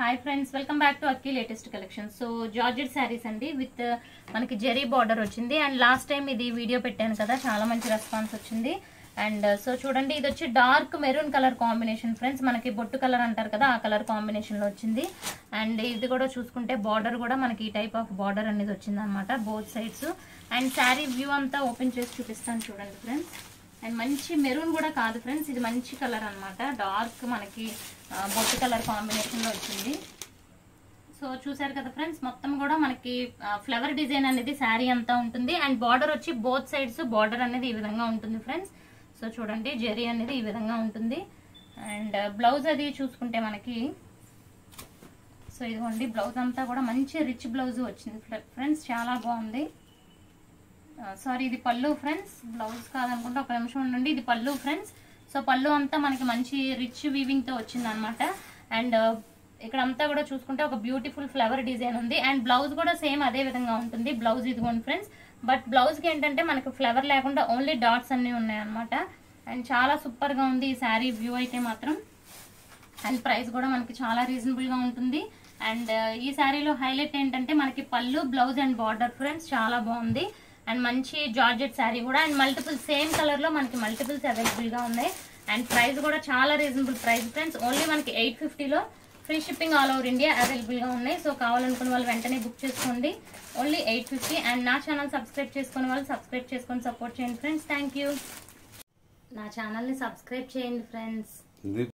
hi friends welcome back to Akki latest collection so georgette sarees అండి with మనకి zari border వచ్చింది and last time ఇది video పెట్టాను కదా చాలా మంచి రెస్పాన్స్ వచ్చింది అండ్ సో చూడండి ఇది వచ్చి dark maroon colour combination friends మనకి బొట్టు కలర్ అంటారు కదా ఆ కలర్ కాంబినేషన్ లో వచ్చింది అండ్ ఇది కూడా చూసుకుంటే బార్డర్ కూడా మనకి ఈ టైప్ ఆఫ్ బార్డర్ అనేది వచ్చింది అనమాట both sides and saree view అంతా ఓపెన్ చేసి చూపిస్తాను చూడండి ఫ్రెండ్స్ అండ్ మంచి మెరూన్ కూడా కాదు ఫ్రెండ్స్ ఇది మంచి కలర్ అన్నమాట డార్క్ మనకి ఆ, బొట్టు కలర్ కాంబినేషన్ లో వచ్చింది సో చూసారు కదా ఫ్రెండ్స్ మొత్తం కూడా మనకి ఫ్లవర్ డిజైన్ అనేది శారీ అంతా ఉంటుంది అండ్ బార్డర్ వచ్చి బోత్ సైడ్స్ బార్డర్ అనేది ఈ విధంగా ఉంటుంది ఫ్రెండ్స్ సో చూడండి జెరీ అనేది ఈ విధంగా ఉంటుంది అండ్ బ్లౌజ్ అది చూసుకుంటే మనకి సో ఇదిగోండి బ్లౌజ్ అంతా కూడా మంచి రిచ్ బ్లౌజ్ వచ్చింది ఫ్రెండ్స్ చాలా బాగుంది సారీ ఇది పళ్ళు ఫ్రెండ్స్ బ్లౌజ్ కాదనుకుంటే ఒక నిమిషం ఉండండి ఇది పళ్ళు ఫ్రెండ్స్ సో పళ్ళు అంతా మనకి మంచి రిచ్ వీవింగ్ తో వచ్చింది అనమాట అండ్ ఇక్కడ అంతా కూడా చూసుకుంటే ఒక బ్యూటిఫుల్ ఫ్లవర్ డిజైన్ ఉంది అండ్ బ్లౌజ్ కూడా సేమ్ అదే విధంగా ఉంటుంది బ్లౌజ్ ఇదిగోండి ఫ్రెండ్స్ బట్ బ్లౌజ్ కి ఏంటంటే మనకి ఫ్లవర్ లేకుండా ఓన్లీ డాట్స్ అన్ని ఉన్నాయి అనమాట అండ్ చాలా సూపర్ గా ఉంది ఈ శారీ వ్యూ అయితే మాత్రం అండ్ ప్రైస్ కూడా మనకి చాలా రీజనబుల్ గా ఉంటుంది అండ్ ఈ శారీలో హైలైట్ ఏంటంటే మనకి పళ్ళు బ్లౌజ్ అండ్ బార్డర్ ఫ్రెండ్స్ చాలా బాగుంది అండ్ మంచి జార్జెట్ శారీ కూడా అండ్ మల్టిపుల్ సేమ్ కలర్ లో మనకి మల్టిపుల్స్ అవైలబుల్ గా ఉన్నాయి అండ్ ప్రైస్ కూడా చాలా రీజనబుల్ ప్రైస్ ఫ్రెండ్స్ ఓన్లీ మనకి ఎయిట్ ఫిఫ్టీలో free shipping all over India available గా ఉన్నాయి సో కావాలనుకున్న వాళ్ళు వెంటనే బుక్ చేసుకోండి ఓన్లీ ఎయిట్ ఫిఫ్టీ అండ్ నా ఛానల్ సబ్స్క్రైబ్ చేసుకున్న వాళ్ళు సబ్స్క్రైబ్ చేసుకొని సపోర్ట్ చేయండి ఫ్రెండ్స్ థ్యాంక్ యూ నా ఛానల్ని సబ్స్క్రైబ్ చేయండి ఫ్రెండ్స్ ఇది